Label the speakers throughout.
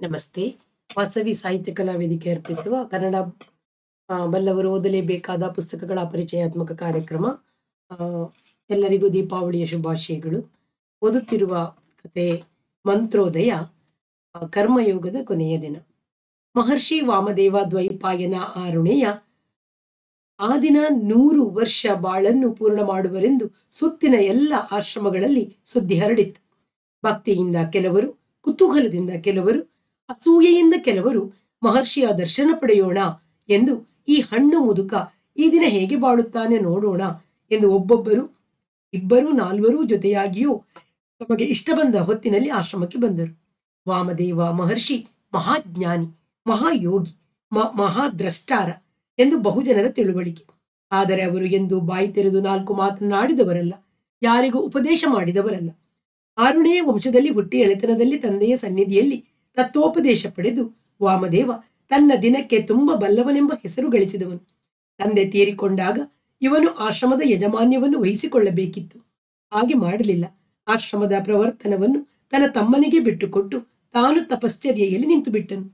Speaker 1: ನಮಸ್ತೆ ವಾಸವಿ ಸಾಹಿತ್ಯ ಕಲಾ ವೇದಿಕೆ ಅರ್ಪಿಸುವ ಕನ್ನಡ ಆ, ಬಲ್ಲವರು ಓದಲೇಬೇಕಾದ ಪುಸ್ತಕಗಳ ಪರಿಚಯಾತ್ಮಕ ಕಾರ್ಯಕ್ರಮ ಆ, ಎಲ್ಲರಿಗೂ ದೀಪಾವಳಿಯ ಶುಭಾಶಯಗಳು ಓದುತ್ತಿರುವ ಕತೆ ಮಂತ್ರೋದಯ ಆ, ಕರ್ಮಯೋಗದ ಕೊನೆಯ ದಿನ ಮಹರ್ಷಿ ವಾಮದೇವ ದ್ವೈಪಾಯನ ಆರುಣೆಯ ಆ ದಿನ ನೂರು ವರ್ಷ ಬಾಳನ್ನು ಪೂರ್ಣ ಮಾಡುವರೆಂದು ಸುತ್ತಿನ ಎಲ್ಲ ಆಶ್ರಮಗಳಲ್ಲಿ ಸುದ್ದಿ ಹರಡಿತ್ತು ಭಕ್ತಿಯಿಂದ ಕೆಲವರು ಕುತೂಹಲದಿಂದ ಕೆಲವರು ಅಸೂಯೆಯಿಂದ ಕೆಲವರು ಮಹರ್ಷಿಯ ದರ್ಶನ ಪಡೆಯೋಣ ಎಂದು ಈ ಹಣ್ಣು ಮುದುಕ ಈ ದಿನ ಹೇಗೆ ಬಾಳುತ್ತಾನೆ ನೋಡೋಣ ಎಂದು ಒಬ್ಬೊಬ್ಬರು ಇಬ್ಬರು ನಾಲ್ವರು ಜೊತೆಯಾಗಿಯೂ ತಮಗೆ ಇಷ್ಟ ಬಂದ ಹೊತ್ತಿನಲ್ಲಿ ಆಶ್ರಮಕ್ಕೆ ಬಂದರು ವಾಮದೇವ ಮಹರ್ಷಿ ಮಹಾಜ್ಞಾನಿ ಮಹಾಯೋಗಿ ಮ ಮಹಾದ್ರಷ್ಟಾರ ಎಂದು ಬಹುಜನರ ತಿಳುವಳಿಕೆ ಆದರೆ ಅವರು ಎಂದು ಬಾಯಿ ತೆರೆದು ನಾಲ್ಕು ಮಾತನಾಡಿದವರಲ್ಲ ಯಾರಿಗೂ ಉಪದೇಶ ಮಾಡಿದವರಲ್ಲ ಆರುಣೆಯ ವಂಶದಲ್ಲಿ ಹುಟ್ಟಿ ಎಳೆತನದಲ್ಲಿ ತಂದೆಯ ಸನ್ನಿಧಿಯಲ್ಲಿ ತತ್ವೋಪದೇಶ ಪಡೆದು ವಾಮದೇವ ತನ್ನ ದಿನಕ್ಕೆ ತುಂಬ ಬಲ್ಲವನೆಂಬ ಹೆಸರು ಗಳಿಸಿದವನು ತಂದೆ ತೀರಿಕೊಂಡಾಗ ಇವನು ಆಶ್ರಮದ ಯಜಮಾನ್ಯವನ್ನು ವಹಿಸಿಕೊಳ್ಳಬೇಕಿತ್ತು ಹಾಗೆ ಮಾಡಲಿಲ್ಲ ಆಶ್ರಮದ ಪ್ರವರ್ತನವನ್ನು ತನ್ನ ತಮ್ಮನಿಗೆ ಬಿಟ್ಟುಕೊಟ್ಟು ತಾನು ತಪಶ್ಚರ್ಯೆಯಲ್ಲಿ ನಿಂತು ಬಿಟ್ಟನು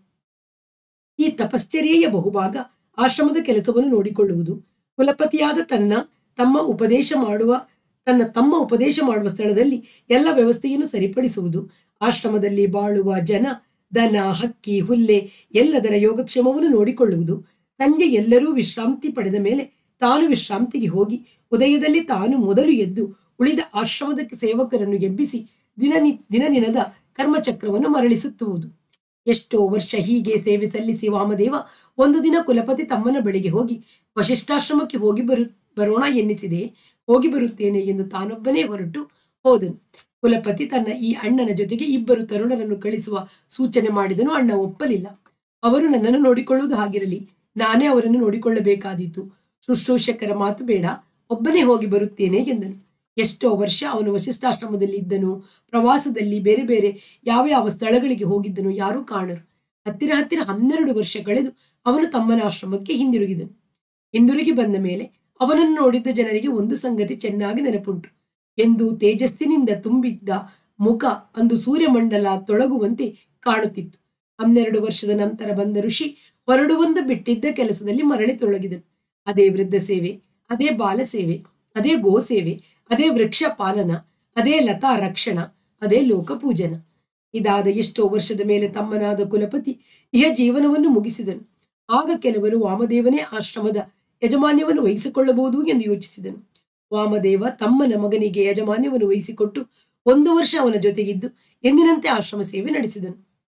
Speaker 1: ಈ ತಪಶ್ಚರ್ಯೆಯ ಬಹುಭಾಗ ಆಶ್ರಮದ ಕೆಲಸವನ್ನು ನೋಡಿಕೊಳ್ಳುವುದು ಕುಲಪತಿಯಾದ ತನ್ನ ತಮ್ಮ ಉಪದೇಶ ಮಾಡುವ ತನ್ನ ತಮ್ಮ ಉಪದೇಶ ಮಾಡುವ ಸ್ಥಳದಲ್ಲಿ ಎಲ್ಲ ವ್ಯವಸ್ಥೆಯನ್ನು ಸರಿಪಡಿಸುವುದು ಆಶ್ರಮದಲ್ಲಿ ಬಾಳುವ ಜನ ದನ ಹಕ್ಕಿ ಹುಲ್ಲೆ ಎಲ್ಲದರ ಯೋಗಕ್ಷೇಮವನ್ನು ನೋಡಿಕೊಳ್ಳುವುದು ಸಂಜೆ ಎಲ್ಲರೂ ವಿಶ್ರಾಂತಿ ಪಡೆದ ಮೇಲೆ ತಾನು ವಿಶ್ರಾಂತಿಗೆ ಹೋಗಿ ಉದಯದಲ್ಲಿ ತಾನು ಮೊದಲು ಎದ್ದು ಉಳಿದ ಆಶ್ರಮದ ಸೇವಕರನ್ನು ಎಬ್ಬಿಸಿ ದಿನ ದಿನ ದಿನದ ಕರ್ಮಚಕ್ರವನ್ನು ಮರಳಿಸುತ್ತುವುದು ಎಷ್ಟೋ ವರ್ಷ ಹೀಗೆ ಸೇವೆ ಸಲ್ಲಿಸಿ ವಾಮದೇವ ಒಂದು ದಿನ ಕುಲಪತಿ ತಮ್ಮನ ಬಳಿಗೆ ಹೋಗಿ ವಶಿಷ್ಠಾಶ್ರಮಕ್ಕೆ ಹೋಗಿ ಬರು ಬರೋಣ ಎನ್ನಿಸಿದೆ ಹೋಗಿ ಬರುತ್ತೇನೆ ಎಂದು ತಾನೊಬ್ಬನೇ ಹೊರಟು ಹೋದನು ಕುಲಪತಿ ತನ್ನ ಈ ಅಣ್ಣನ ಜೊತೆಗೆ ಇಬ್ಬರು ತರುಣರನ್ನು ಕಳಿಸುವ ಸೂಚನೆ ಮಾಡಿದನು ಅಣ್ಣ ಒಪ್ಪಲಿಲ್ಲ ಅವರು ನನ್ನನ್ನು ನೋಡಿಕೊಳ್ಳುವುದು ಹಾಗಿರಲಿ ನಾನೇ ಅವರನ್ನು ನೋಡಿಕೊಳ್ಳಬೇಕಾದೀತು ಶುಶ್ರೂಷಕರ ಮಾತು ಬೇಡ ಒಬ್ಬನೇ ಹೋಗಿ ಬರುತ್ತೇನೆ ಎಂದನು ಎಷ್ಟೋ ವರ್ಷ ಅವನು ವಶಿಷ್ಠಾಶ್ರಮದಲ್ಲಿ ಇದ್ದನು ಪ್ರವಾಸದಲ್ಲಿ ಬೇರೆ ಬೇರೆ ಯಾವ ಯಾವ ಸ್ಥಳಗಳಿಗೆ ಹೋಗಿದ್ದನು ಯಾರೂ ಕಾಣರು ಹತ್ತಿರ ಹತ್ತಿರ ಹನ್ನೆರಡು ವರ್ಷ ಕಳೆದು ಅವನು ತಮ್ಮನ ಆಶ್ರಮಕ್ಕೆ ಹಿಂದಿರುಗಿದನು ಹಿಂದಿರುಗಿ ಬಂದ ಮೇಲೆ ಅವನನ್ನು ನೋಡಿದ್ದ ಜನರಿಗೆ ಒಂದು ಸಂಗತಿ ಚೆನ್ನಾಗಿ ನೆನಪುಂಟು ಎಂದು ತೇಜಸ್ಸಿನಿಂದ ತುಂಬಿದ್ದ ಮುಖ ಅಂದು ಸೂರ್ಯಮಂಡಲ ತೊಳಗುವಂತೆ ಕಾಣುತ್ತಿತ್ತು ಹನ್ನೆರಡು ವರ್ಷದ ನಂತರ ಬಂದ ಋಷಿ ಹೊರಡುವಂದು ಬಿಟ್ಟಿದ್ದ ಕೆಲಸದಲ್ಲಿ ಮರಳಿ ತೊಳಗಿದನು ಅದೇ ವೃದ್ಧ ಸೇವೆ ಅದೇ ಬಾಲ ಸೇವೆ ಅದೇ ಗೋ ಸೇವೆ ಅದೇ ವೃಕ್ಷ ಪಾಲನ ಅದೇ ಲತಾ ರಕ್ಷಣ ಅದೇ ಲೋಕ ಪೂಜನ ಇದಾದ ಎಷ್ಟೋ ವರ್ಷದ ಮೇಲೆ ತಮ್ಮನಾದ ಕುಲಪತಿ ಇಹ ಜೀವನವನ್ನು ಮುಗಿಸಿದನು ಆಗ ಕೆಲವರು ವಾಮದೇವನೇ ಆಶ್ರಮದ ಯಜಮಾನ್ಯವನ್ನು ವಹಿಸಿಕೊಳ್ಳಬಹುದು ಎಂದು ಯೋಚಿಸಿದನು ವಾಮದೇವ ತಮ್ಮನ ಮಗನಿಗೆ ಯಜಮಾನ್ಯವನ್ನು ವಹಿಸಿಕೊಟ್ಟು ಒಂದು ವರ್ಷ ಅವನ ಜೊತೆಗಿದ್ದು ಎಂದಿನಂತೆ ಆಶ್ರಮ ಸೇವೆ ನಡೆಸಿದನು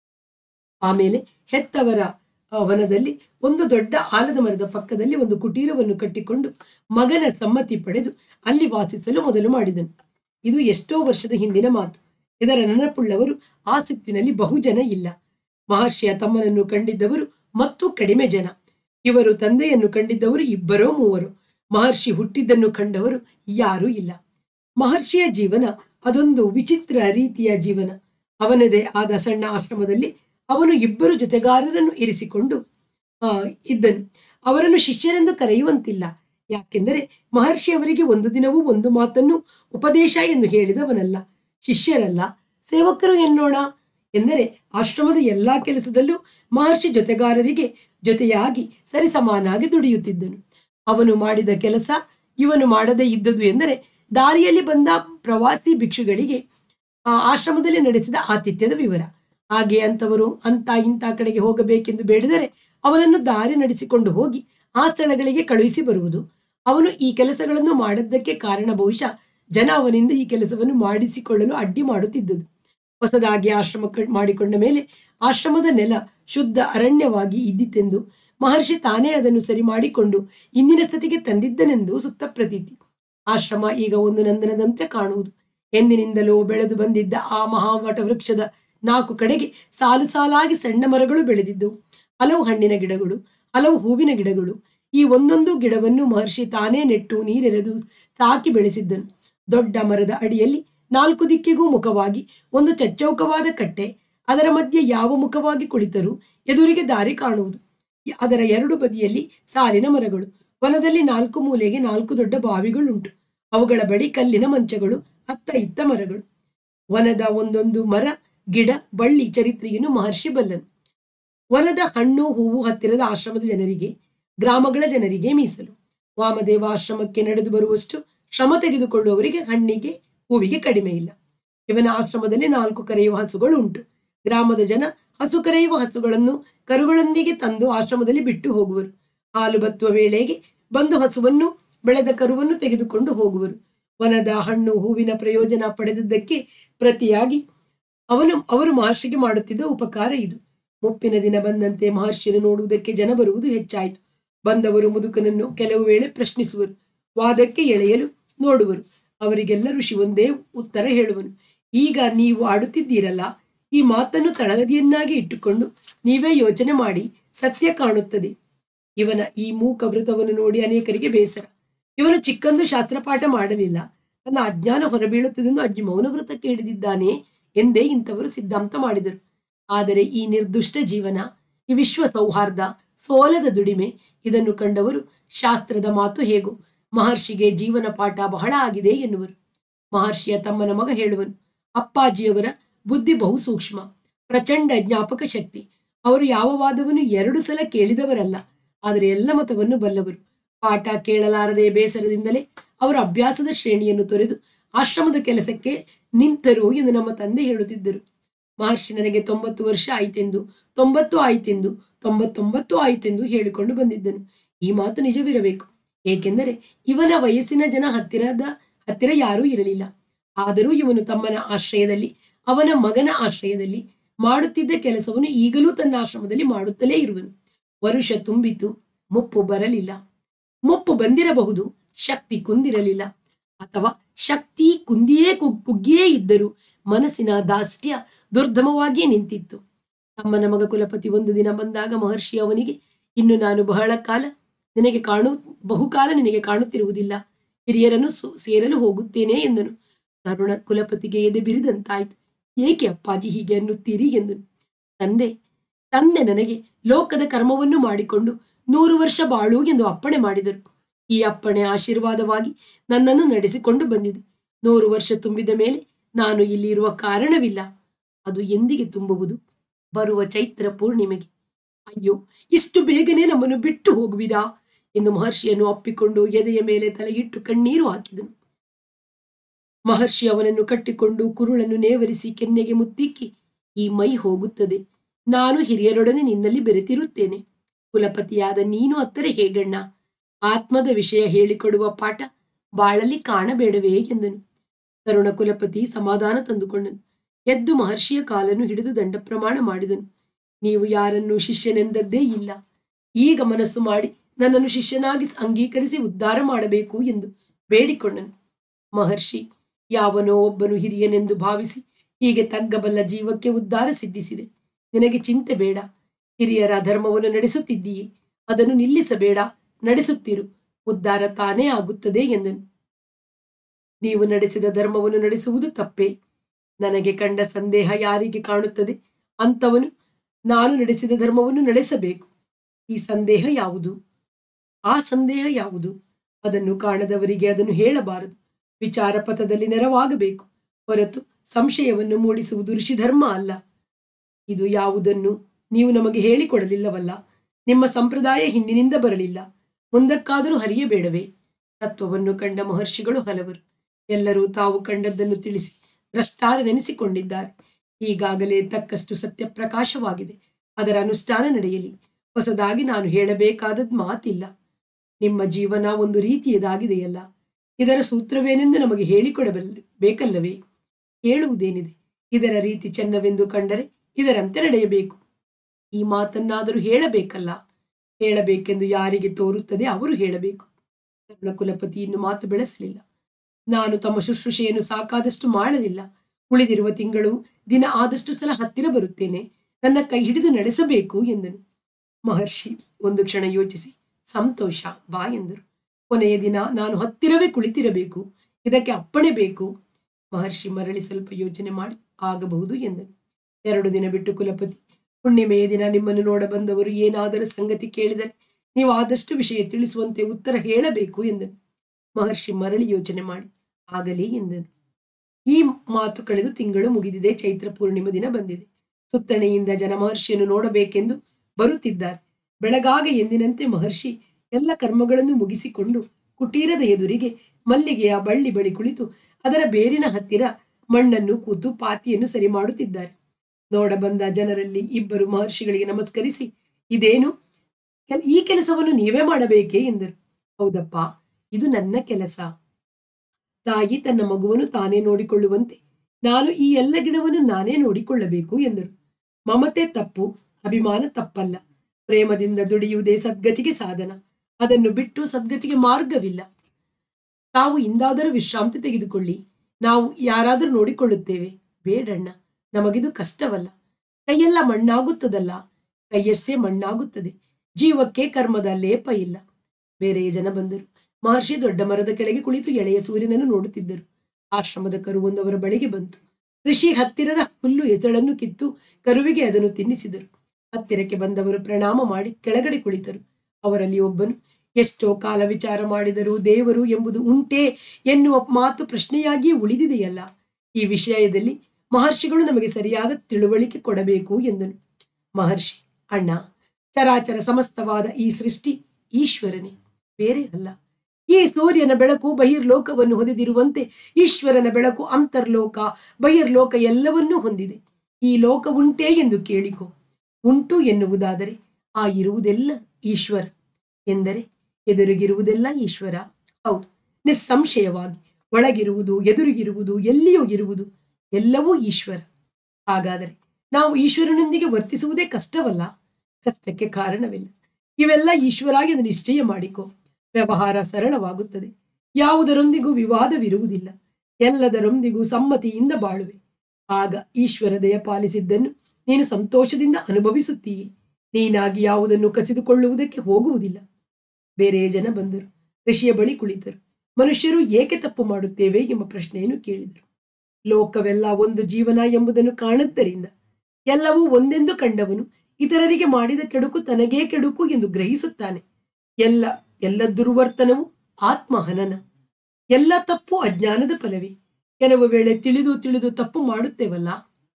Speaker 1: ಆಮೇಲೆ ಹೆತ್ತವರ ವನದಲ್ಲಿ ಒಂದು ದೊಡ್ಡ ಆಲದ ಮರದ ಪಕ್ಕದಲ್ಲಿ ಒಂದು ಕುಟೀರವನ್ನು ಕಟ್ಟಿಕೊಂಡು ಮಗನ ಸಮ್ಮತಿ ಪಡೆದು ಅಲ್ಲಿ ವಾಸಿಸಲು ಮೊದಲು ಮಾಡಿದನು ಇದು ಎಷ್ಟೋ ವರ್ಷದ ಹಿಂದಿನ ಮಾತು ಇದರ ನೆನಪುಳ್ಳವರು ಆ ಸುತ್ತಿನಲ್ಲಿ ಬಹುಜನ ಇಲ್ಲ ಮಹರ್ಷಿಯ ತಮ್ಮನನ್ನು ಕಂಡಿದ್ದವರು ಮತ್ತು ಕಡಿಮೆ ಜನ ಇವರು ತಂದೆಯನ್ನು ಕಂಡಿದ್ದವರು ಇಬ್ಬರೋ ಮೂವರು ಮಹರ್ಷಿ ಹುಟ್ಟಿದ್ದನ್ನು ಕಂಡವರು ಯಾರೂ ಇಲ್ಲ ಮಹರ್ಷಿಯ ಜೀವನ ಅದೊಂದು ವಿಚಿತ್ರ ರೀತಿಯ ಜೀವನ ಅವನದೇ ಆದ ಸಣ್ಣ ಆಶ್ರಮದಲ್ಲಿ ಅವನು ಇಬ್ಬರು ಜೊತೆಗಾರರನ್ನು ಇರಿಸಿಕೊಂಡು ಆ ಇದ್ದನು ಅವರನ್ನು ಶಿಷ್ಯರೆಂದು ಕರೆಯುವಂತಿಲ್ಲ ಯಾಕೆಂದರೆ ಮಹರ್ಷಿ ಅವರಿಗೆ ಒಂದು ದಿನವೂ ಒಂದು ಮಾತನ್ನು ಉಪದೇಶ ಎಂದು ಹೇಳಿದವನಲ್ಲ ಶಿಷ್ಯರಲ್ಲ ಸೇವಕರು ಎನ್ನೋಣ ಎಂದರೆ ಆಶ್ರಮದ ಎಲ್ಲಾ ಕೆಲಸದಲ್ಲೂ ಮಹರ್ಷಿ ಜೊತೆಗಾರರಿಗೆ ಜೊತೆಯಾಗಿ ಸರಿಸಮಾನಾಗಿ ದುಡಿಯುತ್ತಿದ್ದನು ಅವನು ಮಾಡಿದ ಕೆಲಸ ಇವನು ಮಾಡದೇ ಇದ್ದದು ಎಂದರೆ ದಾರಿಯಲ್ಲಿ ಬಂದ ಪ್ರವಾಸಿ ಭಿಕ್ಷುಗಳಿಗೆ ಆ ಆಶ್ರಮದಲ್ಲಿ ನಡೆಸಿದ ಆತಿಥ್ಯದ ವಿವರ ಹಾಗೆ ಅಂತವರು ಅಂತ ಇಂಥ ಕಡೆಗೆ ಹೋಗಬೇಕೆಂದು ಬೇಡಿದರೆ ಅವನನ್ನು ದಾರಿ ನಡೆಸಿಕೊಂಡು ಹೋಗಿ ಆ ಸ್ಥಳಗಳಿಗೆ ಕಳುಹಿಸಿ ಬರುವುದು ಅವನು ಈ ಕೆಲಸಗಳನ್ನು ಮಾಡದ್ದಕ್ಕೆ ಕಾರಣ ಬಹುಶಃ ಜನ ಅವನಿಂದ ಈ ಕೆಲಸವನ್ನು ಮಾಡಿಸಿಕೊಳ್ಳಲು ಅಡ್ಡಿ ಮಾಡುತ್ತಿದ್ದುದು ಹೊಸದಾಗಿ ಆಶ್ರಮ ಕ- ಮಾಡಿಕೊಂಡ ಮೇಲೆ ಆಶ್ರಮದ ನೆಲ ಶುದ್ಧ ಅರಣ್ಯವಾಗಿ ಇದ್ದಿತೆಂದು ಮಹರ್ಷಿ ತಾನೇ ಅದನ್ನು ಸರಿ ಮಾಡಿಕೊಂಡು ಇಂದಿನ ಸ್ಥಿತಿಗೆ ತಂದಿದ್ದನೆಂದು ಸುತ್ತ ಪ್ರತೀತಿ ಆಶ್ರಮ ಈಗ ಒಂದು ನಂದನದಂತೆ ಕಾಣುವುದು ಎಂದಿನಿಂದಲೂ ಬೆಳೆದು ಬಂದಿದ್ದ ಆ ಮಹಾವಟ ವೃಕ್ಷದ ನಾಲ್ಕು ಕಡೆಗೆ ಸಾಲು ಸಾಲಾಗಿ ಸಣ್ಣ ಮರಗಳು ಬೆಳೆದಿದ್ದವು ಹಲವು ಹಣ್ಣಿನ ಗಿಡಗಳು ಹಲವು ಹೂವಿನ ಗಿಡಗಳು ಈ ಒಂದೊಂದು ಗಿಡವನ್ನು ಮಹರ್ಷಿ ತಾನೇ ನೆಟ್ಟು ನೀರೆರೆದು ಸಾಕಿ ಬೆಳೆಸಿದ್ದನು ದೊಡ್ಡ ಮರದ ಅಡಿಯಲ್ಲಿ ನಾಲ್ಕು ದಿಕ್ಕಿಗೂ ಮುಖವಾಗಿ ಒಂದು ಚಚ್ಚೌಕವಾದ ಕಟ್ಟೆ ಅದರ ಮಧ್ಯೆ ಯಾವ ಮುಖವಾಗಿ ಕುಳಿತರೂ ಎದುರಿಗೆ ದಾರಿ ಕಾಣುವುದು ಅದರ ಎರಡು ಬದಿಯಲ್ಲಿ ಸಾಲಿನ ಮರಗಳು ವನದಲ್ಲಿ ನಾಲ್ಕು ಮೂಲೆಗೆ ನಾಲ್ಕು ದೊಡ್ಡ ಬಾವಿಗಳುಂಟು ಅವುಗಳ ಬಳಿ ಕಲ್ಲಿನ ಮಂಚಗಳು ಅತ್ತ ಇತ್ತ ಮರಗಳು ವನದ ಒಂದೊಂದು ಮರ ಗಿಡ ಬಳ್ಳಿ ಚರಿತ್ರೆಯನ್ನು ಮಹರ್ಷಿ ಬಲ್ಲನು ವನದ ಹಣ್ಣು ಹೂವು ಹತ್ತಿರದ ಆಶ್ರಮದ ಜನರಿಗೆ ಗ್ರಾಮಗಳ ಜನರಿಗೆ ಮೀಸಲು ವಾಮದೇವ ಆಶ್ರಮಕ್ಕೆ ನಡೆದು ಬರುವಷ್ಟು ಶ್ರಮ ತೆಗೆದುಕೊಳ್ಳುವವರಿಗೆ ಹಣ್ಣಿಗೆ ಹೂವಿಗೆ ಕಡಿಮೆ ಇಲ್ಲ ಇವನ ಆಶ್ರಮದಲ್ಲಿ ನಾಲ್ಕು ಕರೆಯುವ ಹಸುಗಳು ಉಂಟು ಗ್ರಾಮದ ಜನ ಹಸು ಕರೆಯುವ ಹಸುಗಳನ್ನು ಕರುಗಳೊಂದಿಗೆ ತಂದು ಆಶ್ರಮದಲ್ಲಿ ಬಿಟ್ಟು ಹೋಗುವರು ಹಾಲು ಬತ್ತುವ ವೇಳೆಗೆ ಬಂದು ಹಸುವನ್ನು ಬೆಳೆದ ಕರುವನ್ನು ತೆಗೆದುಕೊಂಡು ಹೋಗುವರು ವನದ ಹಣ್ಣು ಹೂವಿನ ಪ್ರಯೋಜನ ಪಡೆದದ್ದಕ್ಕೆ ಪ್ರತಿಯಾಗಿ ಅವನು ಅವರು ಮಹರ್ಷಿಗೆ ಮಾಡುತ್ತಿದ್ದ ಉಪಕಾರ ಇದು ಮುಪ್ಪಿನ ದಿನ ಬಂದಂತೆ ಮಹರ್ಷಿಯನ್ನು ನೋಡುವುದಕ್ಕೆ ಜನ ಬರುವುದು ಹೆಚ್ಚಾಯಿತು ಬಂದವರು ಮುದುಕನನ್ನು ಕೆಲವು ವೇಳೆ ಪ್ರಶ್ನಿಸುವರು ವಾದಕ್ಕೆ ಎಳೆಯಲು ನೋಡುವರು ಅವರಿಗೆಲ್ಲ ಋಷಿ ಒಂದೇ ಉತ್ತರ ಹೇಳುವನು ಈಗ ನೀವು ಆಡುತ್ತಿದ್ದೀರಲ್ಲ ಈ ಮಾತನ್ನು ತಳಗದಿಯನ್ನಾಗಿ ಇಟ್ಟುಕೊಂಡು ನೀವೇ ಯೋಚನೆ ಮಾಡಿ ಸತ್ಯ ಕಾಣುತ್ತದೆ ಇವನ ಈ ಮೂಕ ವೃತವನ್ನು ನೋಡಿ ಅನೇಕರಿಗೆ ಬೇಸರ ಇವನು ಚಿಕ್ಕಂದು ಶಾಸ್ತ್ರಪಾಠ ಮಾಡಲಿಲ್ಲ ತನ್ನ ಅಜ್ಞಾನ ಹೊರಬೀಳುತ್ತದೆಂದು ಅಜ್ಜಿ ಮೌನ ವೃತಕ್ಕೆ ಹಿಡಿದಿದ್ದಾನೆ ಎಂದೇ ಇಂಥವರು ಸಿದ್ಧಾಂತ ಮಾಡಿದರು ಆದರೆ ಈ ನಿರ್ದುಷ್ಟ ಜೀವನ ಈ ವಿಶ್ವ ಸೌಹಾರ್ದ ಸೋಲದ ದುಡಿಮೆ ಇದನ್ನು ಕಂಡವರು ಶಾಸ್ತ್ರದ ಮಾತು ಹೇಗೋ ಮಹರ್ಷಿಗೆ ಜೀವನ ಪಾಠ ಬಹಳ ಆಗಿದೆ ಎನ್ನುವರು ಮಹರ್ಷಿಯ ತಮ್ಮನ ಮಗ ಹೇಳುವನು ಅಪ್ಪಾಜಿಯವರ ಬುದ್ಧಿ ಬಹು ಸೂಕ್ಷ್ಮ ಪ್ರಚಂಡ ಜ್ಞಾಪಕ ಶಕ್ತಿ ಅವರು ಯಾವ ವಾದವನ್ನು ಎರಡು ಸಲ ಕೇಳಿದವರಲ್ಲ ಆದರೆ ಎಲ್ಲ ಮತವನ್ನು ಬಲ್ಲವರು ಪಾಠ ಕೇಳಲಾರದೆ ಬೇಸರದಿಂದಲೇ ಅವರ ಅಭ್ಯಾಸದ ಶ್ರೇಣಿಯನ್ನು ತೊರೆದು ಆಶ್ರಮದ ಕೆಲಸಕ್ಕೆ ನಿಂತರು ಎಂದು ನಮ್ಮ ತಂದೆ ಹೇಳುತ್ತಿದ್ದರು ಮಹರ್ಷಿ ನನಗೆ ತೊಂಬತ್ತು ವರ್ಷ ಆಯ್ತೆಂದು ತೊಂಬತ್ತು ಆಯ್ತೆಂದು ತೊಂಬತ್ತೊಂಬತ್ತು ಆಯ್ತೆಂದು ಹೇಳಿಕೊಂಡು ಬಂದಿದ್ದನು ಈ ಮಾತು ನಿಜವಿರಬೇಕು ಏಕೆಂದರೆ ಇವನ ವಯಸ್ಸಿನ ಜನ ಹತ್ತಿರದ ಹತ್ತಿರ ಯಾರೂ ಇರಲಿಲ್ಲ ಆದರೂ ಇವನು ತಮ್ಮನ ಆಶ್ರಯದಲ್ಲಿ ಅವನ ಮಗನ ಆಶ್ರಯದಲ್ಲಿ ಮಾಡುತ್ತಿದ್ದ ಕೆಲಸವನ್ನು ಈಗಲೂ ತನ್ನ ಆಶ್ರಮದಲ್ಲಿ ಮಾಡುತ್ತಲೇ ಇರುವನು ವರುಷ ತುಂಬಿತು ಮುಪ್ಪು ಬರಲಿಲ್ಲ ಮುಪ್ಪು ಬಂದಿರಬಹುದು ಶಕ್ತಿ ಕುಂದಿರಲಿಲ್ಲ ಅಥವಾ ಶಕ್ತಿ ಕುಂದಿಯೇ ಕುಗ್- ಕುಗ್ಗಿಯೇ ಇದ್ದರೂ ಮನಸ್ಸಿನ ದಾಸ್ಟ್ಯ ದುರ್ಧಮವಾಗಿಯೇ ನಿಂತಿತ್ತು ತಮ್ಮನ ಮಗ ಕುಲಪತಿ ಒಂದು ದಿನ ಬಂದಾಗ ಮಹರ್ಷಿ ಅವನಿಗೆ ಇನ್ನು ನಾನು ಬಹಳ ಕಾಲ ನಿನಗೆ ಕಾಣು ಬಹುಕಾಲ ನಿನಗೆ ಕಾಣುತ್ತಿರುವುದಿಲ್ಲ ಹಿರಿಯರನ್ನು ಸು- ಸೇರಲು ಹೋಗುತ್ತೇನೆ ಎಂದನು ತರುಣ ಕುಲಪತಿಗೆ ಎದೆ ಬಿರಿದಂತಾಯ್ತು ಏಕೆ ಅಪ್ಪಾಜಿ ಹೀಗೆ ಅನ್ನುತ್ತೀರಿ ಎಂದನು ತಂದೆ ತಂದೆ ನನಗೆ ಲೋಕದ ಕರ್ಮವನ್ನು ಮಾಡಿಕೊಂಡು ನೂರು ವರ್ಷ ಬಾಳು ಎಂದು ಅಪ್ಪಣೆ ಮಾಡಿದರು ಈ ಅಪ್ಪಣೆ ಆಶೀರ್ವಾದವಾಗಿ ನನ್ನನ್ನು ನಡೆಸಿಕೊಂಡು ಬಂದಿದೆ ನೂರು ವರ್ಷ ತುಂಬಿದ ಮೇಲೆ ನಾನು ಇಲ್ಲಿ ಇರುವ ಕಾರಣವಿಲ್ಲ ಅದು ಎಂದಿಗೆ ತುಂಬುವುದು ಬರುವ ಚೈತ್ರ ಪೂರ್ಣಿಮೆಗೆ ಅಯ್ಯೋ ಇಷ್ಟು ಬೇಗನೆ ನಮ್ಮನ್ನು ಬಿಟ್ಟು ಹೋಗುವಿರಾ ಎಂದು ಮಹರ್ಷಿಯನ್ನು ಅಪ್ಪಿಕೊಂಡು ಎದೆಯ ಮೇಲೆ ತಲೆಯಿಟ್ಟು ಕಣ್ಣೀರು ಹಾಕಿದನು ಮಹರ್ಷಿ ಅವನನ್ನು ಕಟ್ಟಿಕೊಂಡು ಕುರುಳನ್ನು ನೇವರಿಸಿ ಕೆನ್ನೆಗೆ ಮುತ್ತಿಕ್ಕಿ ಈ ಮೈ ಹೋಗುತ್ತದೆ ನಾನು ಹಿರಿಯರೊಡನೆ ನಿನ್ನಲ್ಲಿ ಬೆರೆತಿರುತ್ತೇನೆ ಕುಲಪತಿಯಾದ ನೀನು ಅತ್ತರೆ ಹೇಗಣ್ಣ ಆತ್ಮದ ವಿಷಯ ಹೇಳಿಕೊಡುವ ಪಾಠ ಬಾಳಲ್ಲಿ ಕಾಣಬೇಡವೇ ಎಂದನು ತರುಣ ಕುಲಪತಿ ಸಮಾಧಾನ ತಂದುಕೊಂಡನು ಎದ್ದು ಮಹರ್ಷಿಯ ಕಾಲನ್ನು ಹಿಡಿದು ದಂಡ ಪ್ರಮಾಣ ಮಾಡಿದನು ನೀವು ಯಾರನ್ನು ಶಿಷ್ಯನೆಂದದ್ದೇ ಇಲ್ಲ ಈಗ ಮನಸ್ಸು ಮಾಡಿ ನನ್ನನ್ನು ಶಿಷ್ಯನಾಗಿ ಅಂಗೀಕರಿಸಿ ಉದ್ಧಾರ ಮಾಡಬೇಕು ಎಂದು ಬೇಡಿಕೊಂಡನು ಮಹರ್ಷಿ ಯಾವನೋ ಒಬ್ಬನು ಹಿರಿಯನೆಂದು ಭಾವಿಸಿ ಹೀಗೆ ತಗ್ಗಬಲ್ಲ ಜೀವಕ್ಕೆ ಉದ್ಧಾರ ಸಿದ್ಧಿಸಿದೆ ನಿನಗೆ ಚಿಂತೆ ಬೇಡ ಹಿರಿಯರ ಧರ್ಮವನ್ನು ನಡೆಸುತ್ತಿದ್ದೀಯೇ ಅದನ್ನು ನಿಲ್ಲಿಸಬೇಡ ನಡೆಸುತ್ತಿರು ಉದ್ಧಾರ ತಾನೇ ಆಗುತ್ತದೆ ಎಂದನು ನೀವು ನಡೆಸಿದ ಧರ್ಮವನ್ನು ನಡೆಸುವುದು ತಪ್ಪೇ ನನಗೆ ಕಂಡ ಸಂದೇಹ ಯಾರಿಗೆ ಕಾಣುತ್ತದೆ ಅಂಥವನು ನಾನು ನಡೆಸಿದ ಧರ್ಮವನ್ನು ನಡೆಸಬೇಕು ಈ ಸಂದೇಹ ಯಾವುದು ಆ ಸಂದೇಹ ಯಾವುದು ಅದನ್ನು ಕಾಣದವರಿಗೆ ಅದನ್ನು ಹೇಳಬಾರದು ವಿಚಾರ ಪಥದಲ್ಲಿ ನೆರವಾಗಬೇಕು ಹೊರತು ಸಂಶಯವನ್ನು ಮೂಡಿಸುವುದು ಋಷಿಧರ್ಮ ಅಲ್ಲ ಇದು ಯಾವುದನ್ನು ನೀವು ನಮಗೆ ಹೇಳಿಕೊಡಲಿಲ್ಲವಲ್ಲ ನಿಮ್ಮ ಸಂಪ್ರದಾಯ ಹಿಂದಿನಿಂದ ಬರಲಿಲ್ಲ ಮುಂದಕ್ಕಾದರೂ ಹರಿಯಬೇಡವೇ ತತ್ವವನ್ನು ಕಂಡ ಮಹರ್ಷಿಗಳು ಹಲವರು ಎಲ್ಲರೂ ತಾವು ಕಂಡದ್ದನ್ನು ತಿಳಿಸಿ ದ್ರಷ್ಟಾರ ನೆನೆಸಿಕೊಂಡಿದ್ದಾರೆ ಈಗಾಗಲೇ ತಕ್ಕಷ್ಟು ಸತ್ಯ ಪ್ರಕಾಶವಾಗಿದೆ ಅದರ ಅನುಷ್ಠಾನ ನಡೆಯಲಿ ಹೊಸದಾಗಿ ನಾನು ಹೇಳಬೇಕಾದದ್ ಮಾತಿಲ್ಲ ನಿಮ್ಮ ಜೀವನ ಒಂದು ರೀತಿಯದಾಗಿದೆಯಲ್ಲ ಇದರ ಸೂತ್ರವೇನೆಂದು ನಮಗೆ ಹೇಳಿಕೊಡಬಲ್ಲ ಬೇಕಲ್ಲವೇ ಹೇಳುವುದೇನಿದೆ ಇದರ ರೀತಿ ಚೆನ್ನವೆಂದು ಕಂಡರೆ ಇದರಂತೆ ನಡೆಯಬೇಕು ಈ ಮಾತನ್ನಾದರೂ ಹೇಳಬೇಕಲ್ಲ ಹೇಳಬೇಕೆಂದು ಯಾರಿಗೆ ತೋರುತ್ತದೆ ಅವರು ಹೇಳಬೇಕು ತರುಣ ಕುಲಪತಿ ಇನ್ನು ಮಾತು ಬೆಳೆಸಲಿಲ್ಲ ನಾನು ತಮ್ಮ ಶುಶ್ರೂಷೆಯನ್ನು ಸಾಕಾದಷ್ಟು ಮಾಡಲಿಲ್ಲ ಉಳಿದಿರುವ ತಿಂಗಳು ದಿನ ಆದಷ್ಟು ಸಲ ಹತ್ತಿರ ಬರುತ್ತೇನೆ ನನ್ನ ಕೈ ಹಿಡಿದು ನಡೆಸಬೇಕು ಎಂದನು ಮಹರ್ಷಿ ಒಂದು ಕ್ಷಣ ಯೋಚಿಸಿ ಸಂತೋಷ ಬಾ ಎಂದರು ಕೊನೆಯ ದಿನ ನಾನು ಹತ್ತಿರವೇ ಕುಳಿತಿರಬೇಕು ಇದಕ್ಕೆ ಅಪ್ಪಣೆ ಬೇಕು ಮಹರ್ಷಿ ಮರಳಿ ಸ್ವಲ್ಪ ಯೋಚನೆ ಮಾಡಿ ಆಗಬಹುದು ಎಂದನು ಎರಡು ದಿನ ಬಿಟ್ಟು ಕುಲಪತಿ ಹುಣ್ಣಿಮೆಯ ದಿನ ನಿಮ್ಮನ್ನು ನೋಡ ಬಂದವರು ಏನಾದರೂ ಸಂಗತಿ ಕೇಳಿದರೆ ನೀವು ಆದಷ್ಟು ವಿಷಯ ತಿಳಿಸುವಂತೆ ಉತ್ತರ ಹೇಳಬೇಕು ಎಂದನು ಮಹರ್ಷಿ ಮರಳಿ ಯೋಚನೆ ಮಾಡಿ ಆಗಲಿ ಎಂದನು ಈ ಮಾತು ಕಳೆದು ತಿಂಗಳು ಮುಗಿದಿದೆ ಚೈತ್ರ ಪೂರ್ಣಿಮಾ ದಿನ ಬಂದಿದೆ ಸುತ್ತಣೆಯಿಂದ ಜನ ಮಹರ್ಷಿಯನ್ನು ನೋಡಬೇಕೆಂದು ಬರುತ್ತಿದ್ದಾರೆ ಬೆಳಗಾಗ ಎಂದಿನಂತೆ ಮಹರ್ಷಿ ಎಲ್ಲ ಕರ್ಮಗಳನ್ನು ಮುಗಿಸಿಕೊಂಡು ಕುಟೀರದ ಎದುರಿಗೆ ಮಲ್ಲಿಗೆಯ ಬಳ್ಳಿ ಬಳಿ ಕುಳಿತು ಅದರ ಬೇರಿನ ಹತ್ತಿರ ಮಣ್ಣನ್ನು ಕೂತು ಪಾತಿಯನ್ನು ಸರಿ ಮಾಡುತ್ತಿದ್ದಾರೆ ನೋಡ ಬಂದ ಜನರಲ್ಲಿ ಇಬ್ಬರು ಮಹರ್ಷಿಗಳಿಗೆ ನಮಸ್ಕರಿಸಿ ಇದೇನು ಕೆಲ- ಈ ಕೆಲಸವನ್ನು ನೀವೇ ಮಾಡಬೇಕೇ ಎಂದರು ಹೌದಪ್ಪ ಇದು ನನ್ನ ಕೆಲಸ ತಾಯಿ ತನ್ನ ಮಗುವನ್ನು ತಾನೇ ನೋಡಿಕೊಳ್ಳುವಂತೆ ನಾನು ಈ ಎಲ್ಲ ಗಿಡವನ್ನು ನಾನೇ ನೋಡಿಕೊಳ್ಳಬೇಕು ಎಂದರು ಮಮತೆ ತಪ್ಪು ಅಭಿಮಾನ ತಪ್ಪಲ್ಲ ಪ್ರೇಮದಿಂದ ದುಡಿಯುವುದೇ ಸದ್ಗತಿಗೆ ಸಾಧನ ಅದನ್ನು ಬಿಟ್ಟು ಸದ್ಗತಿಗೆ ಮಾರ್ಗವಿಲ್ಲ ತಾವು ಇಂದಾದರೂ ವಿಶ್ರಾಂತಿ ತೆಗೆದುಕೊಳ್ಳಿ ನಾವು ಯಾರಾದರೂ ನೋಡಿಕೊಳ್ಳುತ್ತೇವೆ ಬೇಡಣ್ಣ ನಮಗಿದು ಕಷ್ಟವಲ್ಲ ಕೈಯೆಲ್ಲ ಮಣ್ಣಾಗುತ್ತದಲ್ಲ ಕೈಯಷ್ಟೇ ಮಣ್ಣಾಗುತ್ತದೆ ಜೀವಕ್ಕೆ ಕರ್ಮದ ಲೇಪ ಇಲ್ಲ ಬೇರೆಯ ಜನ ಬಂದರು ಮಹರ್ಷಿ ದೊಡ್ಡ ಮರದ ಕೆಳಗೆ ಕುಳಿತು ಎಳೆಯ ಸೂರ್ಯನನ್ನು ನೋಡುತ್ತಿದ್ದರು ಆಶ್ರಮದ ಕರುವೊಂದು ಅವರ ಬಳಿಗೆ ಬಂತು ಋಷಿ ಹತ್ತಿರದ ಹುಲ್ಲು ಎಸಳನ್ನು ಕಿತ್ತು ಕರುವಿಗೆ ಅದನ್ನು ತಿನ್ನಿಸಿದರು ಹತ್ತಿರಕ್ಕೆ ಬಂದವರು ಪ್ರಣಾಮ ಮಾಡಿ ಕೆಳಗಡೆ ಕುಳಿತರು ಅವರಲ್ಲಿ ಒಬ್ಬನು ಎಷ್ಟೋ ಕಾಲ ವಿಚಾರ ಮಾಡಿದರೂ ದೇವರು ಎಂಬುದು ಉಂಟೇ ಎನ್ನುವ ಮಾತು ಪ್ರಶ್ನೆಯಾಗಿಯೇ ಉಳಿದಿದೆಯಲ್ಲ ಈ ವಿಷಯದಲ್ಲಿ ಮಹರ್ಷಿಗಳು ನಮಗೆ ಸರಿಯಾದ ತಿಳುವಳಿಕೆ ಕೊಡಬೇಕು ಎಂದನು ಮಹರ್ಷಿ ಅಣ್ಣ ಚರಾಚರ ಸಮಸ್ತವಾದ ಈ ಸೃಷ್ಟಿ ಈಶ್ವರನೇ ಬೇರೆ ಅಲ್ಲ ಈ ಸೂರ್ಯನ ಬೆಳಕು ಬಹಿರ್ಲೋಕವನ್ನು ಹೊಂದಿರುವಂತೆ ಈಶ್ವರನ ಬೆಳಕು ಅಂತರ್ಲೋಕ ಬಹಿರ್ಲೋಕ ಎಲ್ಲವನ್ನೂ ಹೊಂದಿದೆ ಈ ಲೋಕ ಉಂಟೇ ಎಂದು ಕೇಳಿಕೊ ಉಂಟು ಎನ್ನುವುದಾದರೆ ಆ ಇರುವುದೆಲ್ಲ ಈಶ್ವರ ಎಂದರೆ ಎದುರಿಗಿರುವುದೆಲ್ಲ ಈಶ್ವರ ಹೌದು ನಿಸ್ಸಂಶಯವಾಗಿ ಒಳಗಿರುವುದು ಎದುರಿಗಿರುವುದು ಎಲ್ಲಿಯೂ ಇರುವುದು ಎಲ್ಲವೂ ಈಶ್ವರ ಹಾಗಾದರೆ ನಾವು ಈಶ್ವರನೊಂದಿಗೆ ವರ್ತಿಸುವುದೇ ಕಷ್ಟವಲ್ಲ ಕಷ್ಟಕ್ಕೆ ಕಾರಣವಿಲ್ಲ ಇವೆಲ್ಲ ಈಶ್ವರ ಎಂದು ನಿಶ್ಚಯ ಮಾಡಿಕೊ ವ್ಯವಹಾರ ಸರಳವಾಗುತ್ತದೆ ಯಾವುದರೊಂದಿಗೂ ವಿವಾದವಿರುವುದಿಲ್ಲ ಎಲ್ಲದರೊಂದಿಗೂ ಸಮ್ಮತಿಯಿಂದ ಬಾಳುವೆ ಆಗ ಈಶ್ವರ ದಯ ಪಾಲಿಸಿದ್ದನ್ನು ನೀನು ಸಂತೋಷದಿಂದ ಅನುಭವಿಸುತ್ತೀಯೆ ನೀನಾಗಿ ಯಾವುದನ್ನು ಕಸಿದುಕೊಳ್ಳುವುದಕ್ಕೆ ಹೋಗುವುದಿಲ್ಲ ಬೇರೆ ಜನ ಬಂದರು ಋಷಿಯ ಬಳಿ ಕುಳಿತರು ಮನುಷ್ಯರು ಏಕೆ ತಪ್ಪು ಮಾಡುತ್ತೇವೆ ಎಂಬ ಪ್ರಶ್ನೆಯನ್ನು ಕೇಳಿದರು ಲೋಕವೆಲ್ಲ ಒಂದು ಜೀವನ ಎಂಬುದನ್ನು ಕಾಣದ್ದರಿಂದ ಎಲ್ಲವೂ ಒಂದೆಂದು ಕಂಡವನು ಇತರರಿಗೆ ಮಾಡಿದ ಕೆಡುಕು ತನಗೇ ಕೆಡುಕು ಎಂದು ಗ್ರಹಿಸುತ್ತಾನೆ ಎಲ್ಲ ಎಲ್ಲ ದುರ್ವರ್ತನವು ಆತ್ಮಹನನ ಎಲ್ಲ ತಪ್ಪು ಅಜ್ಞಾನದ ಫಲವೇ ಕೆಲವು ವೇಳೆ ತಿಳಿದು ತಿಳಿದು ತಪ್ಪು ಮಾಡುತ್ತೇವಲ್ಲ